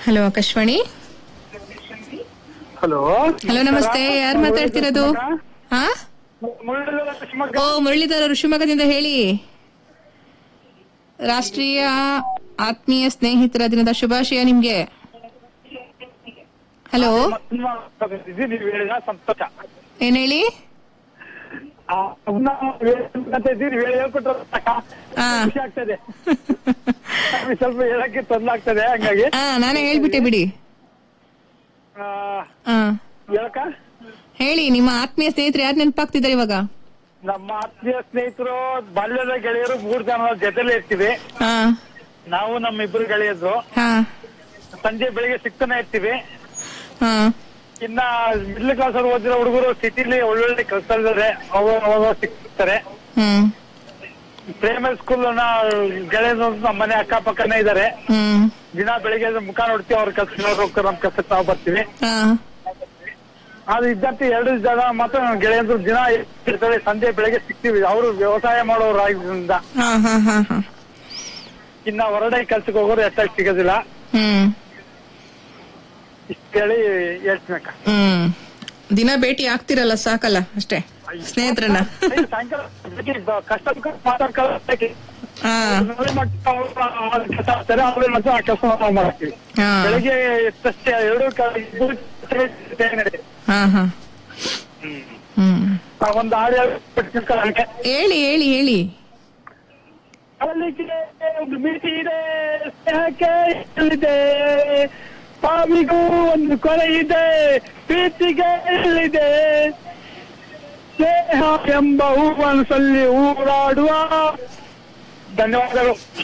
Hello Akashvani hello hello ನಮಸ್ತೆ ಯಾರು ಮಾತಾಡ್ತಿರೋದು ಹಾ ಮುರಳೀಧರ ಶಿವಮೊಗ್ಗ ಓ ಮುರಳೀಧರ ಅವರು ಶಿವಮೊಗ್ಗದಿಂದ ಹೇಳಿ ರಾಷ್ಟ್ರೀಯ ಆತ್ಮೀಯ ಸ್ನೇಹಿತರ ದಿನದ ಶುಭಾಶಯ ನಿಮ್ಗೆ ಹಲೋ ತುಂಬಾ ಇದು ನೀವು ಹೇಳಿದ ಸಂತೋಷ ಏನ್ ಹೇಳಿ ಆ, ಪುನಃ ಹೇಳ್ಬೇಕಂತ ಇದ್ದೀರಿ, ನೀವು ಹೇಳಿ ಹೇಳ್ಕೊಟ್ರೆ ಸಾಕ? ಆ. ಖುಷಿ ಆಗ್ತದೆ ನಮ್ಗೆ ಸ್ವಲ್ಪ ಹೇಳಕ್ಕೆ ತೊಂದರೆ ಆಗ್ತದೆ ಹಂಗಾಗಿ ಹಾ ನಾನೇ ಹೇಳ್ಬಿಟ್ಟೆ ಬಿಡಿ ಆ, ಹಾ ಹೇಳಕ್ಕ ಹೇಳಿ ನಿಮ್ಮ ಆತ್ಮೀಯ ಸ್ನೇಹಿತರು ಯಾರು ನೆನಪಾಗ್ತಿದ್ದಾರೆ ಇವಾಗ ನಮ್ಮ ಆತ್ಮೀಯ ಸ್ನೇಹಿತರು ಬಾಲ್ಯದ ಗೆಳೆಯರು ಮೂರ್ ಜನ ಜೊತೆಲೇ ಇರ್ತೀವಿ ಹಾ ನಾವು ನಮ್ಮ ಇಬ್ರು ಗೆಳೆಯರು ಹಾ ಸಂಜೆ ಬೆಳಿಗ್ಗೆ ಸಿಗ್ತಾನೆ ಇರ್ತೀವಿ ಹಾ ಇನ್ನ ಮಿಡ್ಲ್ ಕ್ಲಾಸ್ ಅವ್ರು ಓದಿರೋ ಹುಡುಗರು ಸಿಟಿಲಿ ಒಳ್ಳೊಳ್ಳೆ ಕೆಲಸ ಇದ್ದಾರೆ ಅವಾಗ ಅವಾಗ ಸಿಗ್ತಾರೆ ಹ್ಮ್ ಪ್ರೈಮರಿ ಸ್ಕೂಲ್ ಗೆಳೆಯರು ನಮ್ಮ ಮನೆ ಅಕ್ಕಪಕ್ಕನೇ ಇದ್ದಾರೆ ಹ್ಮ್ ದಿನ ಬೆಳಿಗ್ಗೆ ಎದ್ದು ಮುಖ ನೋಡ್ತೀವಿ ಅವ್ರ ಕೆಲಸ ಹೋಗ್ತಾರೆ ನಮ್ಮ ಕೆಲಸಕ್ಕೆ ನಾವು ಬರ್ತೀವಿ ಹಾ ಆದ್ರೆ ವಿದ್ಯಾರ್ಥಿ ಎರಡು ಜನ ಮಾತ್ರ ನನ್ನ ಗೆಳೆಯರು ದಿನ ಇರ್ತಾರೆ ಸಂಜೆ ಬೆಳಿಗ್ಗೆ ಸಿಗ್ತೀವಿ ಅವರು ವ್ಯವಸಾಯ ಮಾಡೋರು ಆಗಿದ್ರಿಂದ ಹಾ ಹಾ ಹಾ ಹಾ ಇನ್ನ ಹೊರಗಡೆ ಕೆಲ್ಸಕ್ಕೆ ಹೋಗೋರು ಹೆಚ್ಚಾಗಿ ಸಿಗೋದಿಲ್ಲ ಹ್ಮ್ ಇಷ್ಟ ಹೇಳಿ ಹೇಳ್ತೀನಕ್ಕ ಹ್ಮ್ ದಿನ ಭೇಟಿ ಆಗ್ತಿರಲ್ಲ ಸಾಕಲ್ಲ ಅಷ್ಟೇ ಸ್ನೇಹಿತರನ್ನ ಐದು ಸಾಯಂಕಾಲ ಬೆಳಿಗ್ಗೆ ಬ- ಕಷ್ಟ ಸುಖ ಮಾತಾಡ್ಕೊಳ್ಳೋಕೆ ಹಾ ನೋಡಿ ಮತ್ತೆ ಅವ್ರು ಆ ಕೆಲಸ ಮಾಡ್ತಾರೆ ಅವ್ರು ಮತ್ತೆ ಆ ಕೆಲಸ ನಾವು ಮಾಡ್ತೀವಿ ಹಾ ಬೆಳಿಗ್ಗೆ ಎಷ್ಟಷ್ಟೇ ಎರಡು ಕ- ಇಬ್ರು ಜೊತೆ ನಡೆಯುತ್ತೆ. ಹಾ ಹಾ ಹ್ಮ್ ಆ ಒಂದು ಹಾಡು ಹೇಳ್ಬಿಟ್ಟು ಹಂಗೆ ಹೇಳಿ ಹೇಳಿ ಹೇಳಿ ಅಲ್ಲಿಗೆ ಒಂದು ಮಿತಿ ಇದೆ ಸ್ನೇಹಕ್ಕೆ ಎಲ್ಲಿದೆ ಸಾವಿಗೂ ಒಂದು ಕೊನೆ ಇದೆ ಪ್ರೀತಿಗೆ ಎಲ್ಲಿದೆ ಸ್ನೇಹ ಎಂಬ ಹೂವನಸಲ್ಲಿ ಊರಾಡುವ ಧನ್ಯವಾದಗಳು